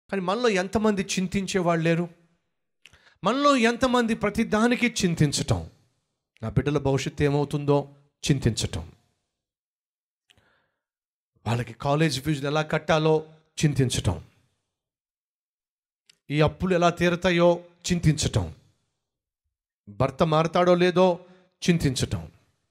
కానీ మనలో ఎంతమంది చింతించే వాళ్ళు లేరు మనలో ఎంతమంది ప్రతి దానికి చింతించటం నా బిడ్డల భవిష్యత్తు ఏమవుతుందో చింతించటం వాళ్ళకి కాలేజ్ ఫీజులు ఎలా కట్టాలో చింతించటం ఈ అప్పులు ఎలా తీరతాయో చింతించటం భర్త మారతాడో లేదో చింతించటం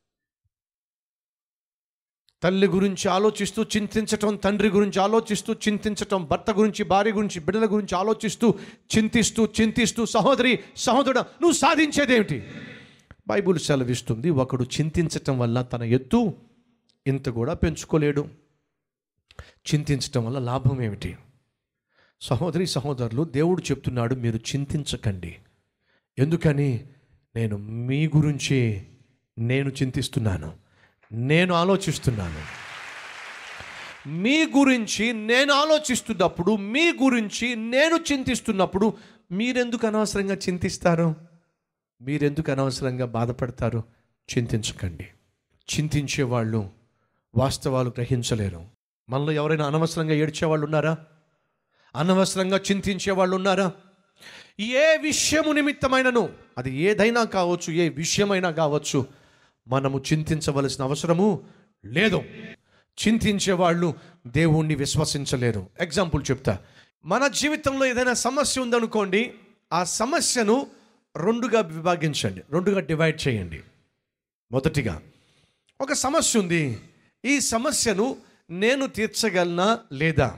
తల్లి గురించి ఆలోచిస్తూ చింతించటం తండ్రి గురించి ఆలోచిస్తూ చింతించటం భర్త గురించి భార్య గురించి బిడ్డల గురించి ఆలోచిస్తూ చింతిస్తూ చింతిస్తూ సహోదరి సహోదరుడు నువ్వు సాధించేదేమిటి బైబుల్ సెలవిస్తుంది ఒకడు చింతించటం వల్ల తన ఎత్తు ఇంత కూడా పెంచుకోలేడు చింతించటం వల్ల లాభం ఏమిటి సహోదరి సహోదరులు దేవుడు చెప్తున్నాడు మీరు చింతించకండి ఎందుకని నేను మీ గురించి నేను చింతిస్తున్నాను నేను ఆలోచిస్తున్నాను మీ గురించి నేను ఆలోచిస్తున్నప్పుడు మీ గురించి నేను చింతిస్తున్నప్పుడు మీరెందుకు అనవసరంగా చింతిస్తారు మీరెందుకు అనవసరంగా బాధపడతారు చింతించకండి చింతించే వాళ్ళు వాస్తవాలు గ్రహించలేరు మనలో ఎవరైనా అనవసరంగా ఏడ్చేవాళ్ళు ఉన్నారా అనవసరంగా చింతించే వాళ్ళు ఉన్నారా ఏ విషయము నిమిత్తమైనను అది ఏదైనా కావచ్చు ఏ విషయమైనా కావచ్చు మనము చింతించవలసిన అవసరము లేదు చింతించే వాళ్ళు దేవుణ్ణి విశ్వసించలేరు ఎగ్జాంపుల్ చెప్తా మన జీవితంలో ఏదైనా సమస్య ఉందనుకోండి ఆ సమస్యను రెండుగా విభాగించండి రెండుగా డివైడ్ చేయండి మొదటిగా ఒక సమస్య ఉంది ఈ సమస్యను నేను తీర్చగలనా లేదా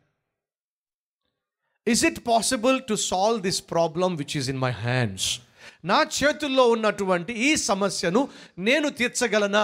is it possible to solve this problem which is in my hands నా చేతుల్లో ఉన్నటువంటి ఈ సమస్యను నేను తీర్చగలనా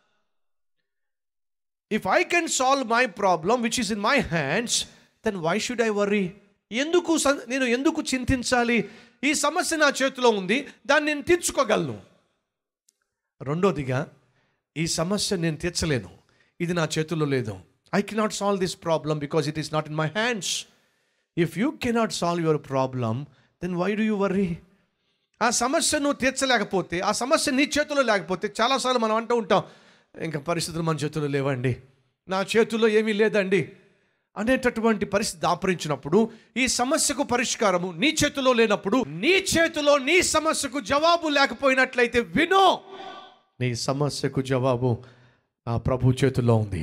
if I can solve my problem which is in my hands then why should I worry ఎందుకు సం- నేను ఎందుకు చింతించాలి ఈ సమస్య నా చేతిలో ఉంది దాన్ని నేను తీర్చుకోగలను రెండోదిగా ఈ సమస్య నేను తీర్చలేను ఇది నా చేతుల్లో లేదు I cannot solve this problem because it is not in my hands if you cannot solve your problem then why do you worry ఆ సమస్యను తీర్చలేకపోతే ఆ సమస్య నీ చేతిలో లేకపోతే చాలాసార్లు మనం అంటూ ఉంటాం ఇంకా పరిస్థితులు మన చేతిలో లేవండి నా చేతుల్లో ఏమీ లేదండి అనేటటువంటి పరిస్థితి దాపరించినప్పుడు ఈ సమస్యకు పరిష్కారము నీ చేతిలో లేనప్పుడు నీ చేతిలో నీ సమస్యకు జవాబు లేకపోయినట్లయితే వినో నీ సమస్యకు జవాబు నా ప్రభు చేతుల్లో ఉంది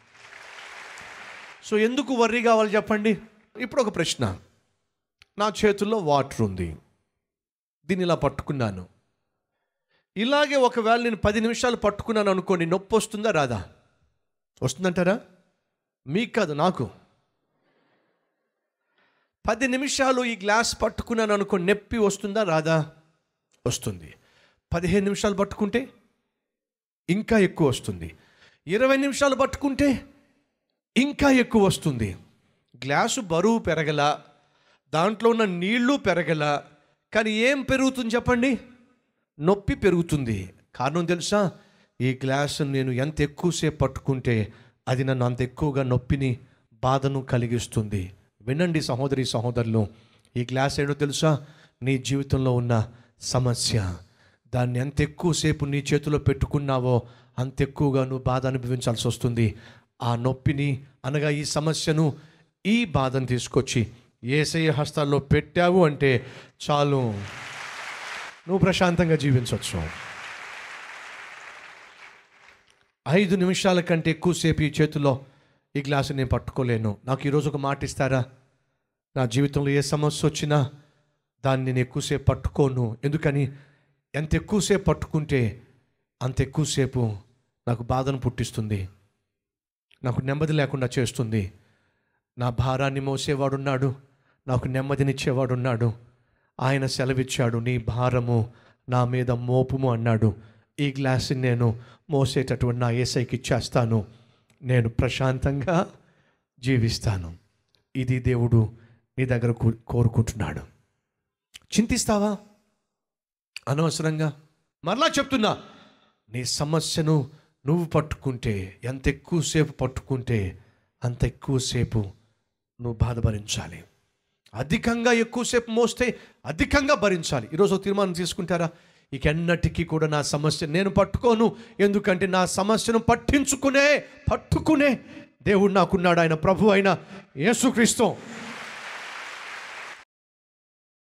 సో ఎందుకు వర్రీ కావాలి చెప్పండి ఇప్పుడు ఒక ప్రశ్న నా చేతుల్లో వాటర్ ఉంది దీన్ని ఇలా పట్టుకున్నాను ఇలాగే ఒకవేళ నేను పది నిమిషాలు పట్టుకున్నాను అనుకోండి నొప్పి వస్తుందా రాదా వస్తుందంటారా మీకు కాదు నాకు పది నిమిషాలు ఈ గ్లాస్ పట్టుకున్నాను అనుకోండి నొప్పి వస్తుందా రాదా వస్తుంది పదిహేను నిమిషాలు పట్టుకుంటే ఇంకా ఎక్కువ వస్తుంది ఇరవై నిమిషాలు పట్టుకుంటే ఇంకా ఎక్కువ వస్తుంది గ్లాసు బరువు పెరగల దాంట్లో ఉన్న నీళ్లు పెరగల కానీ ఏం పెరుగుతుంది చెప్పండి నొప్పి పెరుగుతుంది కారణం తెలుసా ఈ గ్లాసు నేను ఎంత ఎక్కువసేపు పట్టుకుంటే అది నన్ను అంత ఎక్కువగా నొప్పిని బాధను కలిగిస్తుంది వినండి సహోదరి సహోదరులు ఈ గ్లాస్ ఏడో తెలుసా నీ జీవితంలో ఉన్న సమస్య దాన్ని ఎంత ఎక్కువసేపు నీ చేతిలో పెట్టుకున్నావో అంత ఎక్కువగా నువ్వు బాధ అనుభవించాల్సి వస్తుంది ఆ నొప్పిని అనగా ఈ సమస్యను ఈ బాధను తీసుకొచ్చి ఏసయ్య హస్తాల్లో పెట్టావు అంటే చాలు నువ్వు ప్రశాంతంగా జీవించవచ్చు ఐదు నిమిషాల కంటే ఎక్కువసేపు ఈ చేతిలో ఈ గ్లాసు నేను పట్టుకోలేను నాకు ఈరోజు ఒక మాట ఇస్తారా నా జీవితంలో ఏ సమస్య వచ్చినా దాన్ని నేను ఎక్కువసేపు పట్టుకోను ఎందుకని ఎంత ఎక్కువసేపు పట్టుకుంటే అంత ఎక్కువసేపు నాకు బాధను పుట్టిస్తుంది నాకు నెమ్మది లేకుండా చేస్తుంది నా భారాన్ని మోసేవాడున్నాడు నాకు నెమ్మదినిచ్చేవాడున్నాడు ఆయన సెలవిచ్చాడు నీ భారము నా మీద మోపుము అన్నాడు ఈ గ్లాస్ని నేను మోసేటటువంటి నా ఏసైకి ఇచ్చేస్తాను నేను ప్రశాంతంగా జీవిస్తాను ఇది దేవుడు నీ దగ్గర కో- కోరుకుంటున్నాడు చింతిస్తావా అనవసరంగా మరలా చెప్తున్నా నీ సమస్యను నువ్వు పట్టుకుంటే ఎంత ఎక్కువసేపు పట్టుకుంటే అంత ఎక్కువసేపు నువ్వు బాధ భరించాలి అధికంగా ఎక్కువసేపు మోస్తే అధికంగా భరించాలి ఈరోజు ఒక తీర్మానం తీసుకుంటారా ఇక ఎన్నటికీ కూడా నా సమస్య నేను పట్టుకోను ఎందుకంటే నా సమస్యను పట్టించుకునే పట్టుకునే దేవుడు నాకున్నాడు ఆయన ప్రభు అయిన యేసుక్రీస్తు